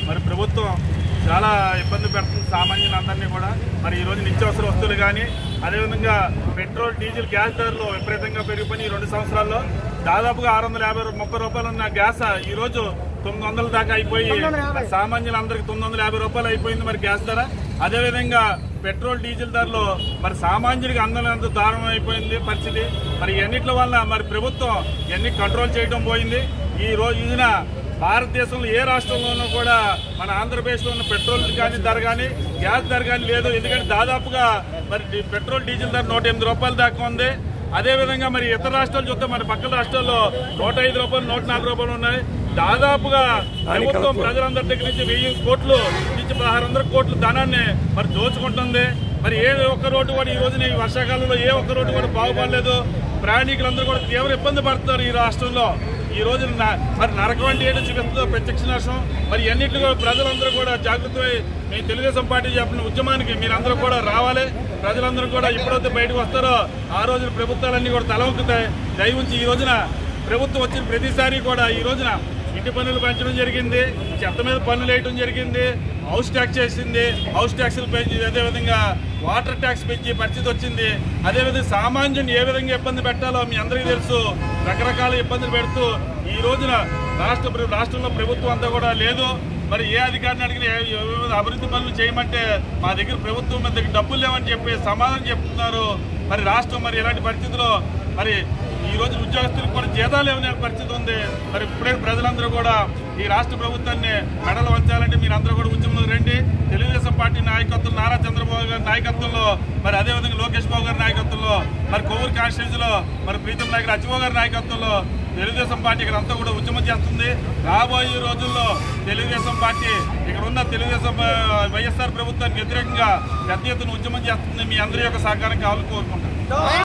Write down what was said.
మరి ప్రభుత్వం చాలా ఇబ్బంది పెడుతుంది సామాన్యులందరినీ కూడా మరి ఈ రోజు నిత్యావసర వస్తువులు కానీ అదేవిధంగా పెట్రోల్ డీజిల్ గ్యాస్ ధరలు విపరీతంగా పెరిగిపోయిన ఈ రెండు సంవత్సరాల్లో దాదాపుగా ఆరు వందల యాభై రూ- ముప్పై రూపాయలు ఉన్న గ్యాస్ ఈ రోజు తొమ్మిది వందల దాకా అయిపోయి సామాన్యులందరికీ తొమ్మిది వందల యాభై రూపాయలు అయిపోయింది మరి గ్యాస్ ధర అదేవిధంగా పెట్రోల్ డీజిల్ ధరలు మరి సామాన్యుడికి అందనంత దారుణం అయిపోయింది పరిస్థితి మరి ఎన్నిట్ల వల్ల మరి ప్రభుత్వం ఎన్ని కంట్రోల్ చేయడం పోయింది ఈ రోజు ఇదిన భారతదేశంలో ఏ రాష్ట్రంలోనూ కూడా మన ఆంధ్రప్రదేశ్లో ఉన్న పెట్రోల్ కానీ ధర కానీ గ్యాస్ ధర కానీ లేదు ఎందుకంటే దాదాపుగా మరి డి- పెట్రోల్ డీజిల్ ధర నూట ఎనిమిది రూపాయల దాకా ఉంది అదేవిధంగా మరి ఇతర రాష్ట్రాలు చూస్తే మరి పక్కన రాష్ట్రాల్లో నూట ఐదు రూపాయలు నూట నాలుగు రూపాయలు ఉన్నాయి దాదాపుగా ప్రభుత్వం ప్రజలందరి దగ్గర నుంచి వెయ్యి కోట్లు నుంచి పదహారు వందల కోట్ల ధనాన్ని మరి దోచుకుంటుంది మరి ఏ ఒక్క రోడ్డు కూడా ఈ రోజున ఈ వర్షాకాలంలో ఏ ఒక్క రోడ్డు కూడా బాగుపడలేదు ప్రయాణికులందరూ కూడా తీవ్ర ఇబ్బంది పడుతున్నారు ఈ రాష్ట్రంలో ఈ రోజు న- మరి నరకం అంటే ఏంటో చూపిస్తుందో ప్రత్యక్ష నష్టం మరి అన్నింటిలో కూడా ప్రజలందరూ కూడా జాగ్రత్తమై మీ తెలుగుదేశం పార్టీ చెప్పిన ఉద్యమానికి మీరందరూ కూడా రావాలి ప్రజలందరూ కూడా ఎప్పుడైతే బయటకు వస్తారో ఆ రోజున ప్రభుత్వాలన్నీ కూడా తల వంకుతాయి దయ ఉంచి ఈ రోజున ప్రభుత్వం వచ్చిన ప్రతిసారి కూడా ఈ రోజున ఇంటి పన్నులు పెంచడం జరిగింది చెత్త మీద పన్నులు వేయడం జరిగింది హౌస్ ట్యాక్స్ చేసింది హౌస్ ట్యాక్స్లు పెంచి అదేవిధంగా వాటర్ ట్యాక్స్ పెంచి పరిస్థితి వచ్చింది అదేవిధంగా సామాన్యుని ఏ విధంగా ఇబ్బంది పెట్టాలో మీ అందరికీ తెలుసు రకరకాల ఇబ్బందులు పెడుతూ ఈ రోజున రాష్ట్ర ప్ర- రాష్ట్రంలో ప్రభుత్వం అంతా కూడా లేదు మరి ఏ అధికారిని అడిగిన ఏ- ఏ విధంగా అభివృద్ధి పనులు చేయమంటే మా దగ్గర ప్రభుత్వం మన దగ్గర డబ్బులు లేవని చెప్పి సమాధానం చెప్తున్నారు మరి రాష్ట్రం మరి ఇలాంటి పరిస్థితిలో మరి ఈ రోజు ఉద్యోగస్తులకు కూడా జీతాలు ఇవ్వని పరిస్థితి ఉంది మరి ఇప్పుడే ప్రజలందరూ కూడా ఈ రాష్ట్ర ప్రభుత్వాన్ని మెడలు వంచాలంటే మీరు అందరూ కూడా ఉద్యమంలో రండి తెలుగుదేశం పార్టీ నాయకత్వం నారా చంద్రబాబు గారి నాయకత్వంలో మరి అదేవిధంగా లోకేష్ బాబు గారి నాయకత్వంలో మరి కొవ్వూరు కాన్స్టిట్యూన్స్ లో మరి ప్రీతం నాయకుడు అచ్చిబాబు గారి నాయకత్వంలో తెలుగుదేశం పార్టీ ఇక్కడ అంతా కూడా ఉద్యమం చేస్తుంది రాబోయే రోజుల్లో తెలుగుదేశం పార్టీ ఇక్కడ ఉన్న తెలుగుదేశం ఆ, వైఎస్ఆర్ ప్రభుత్వానికి వ్యతిరేకంగా పెద్ద ఎత్తున ఉద్యమం చేస్తుంది మీ అందరి యొక్క సహకారం కావాలని కోరుకుంటున్నాను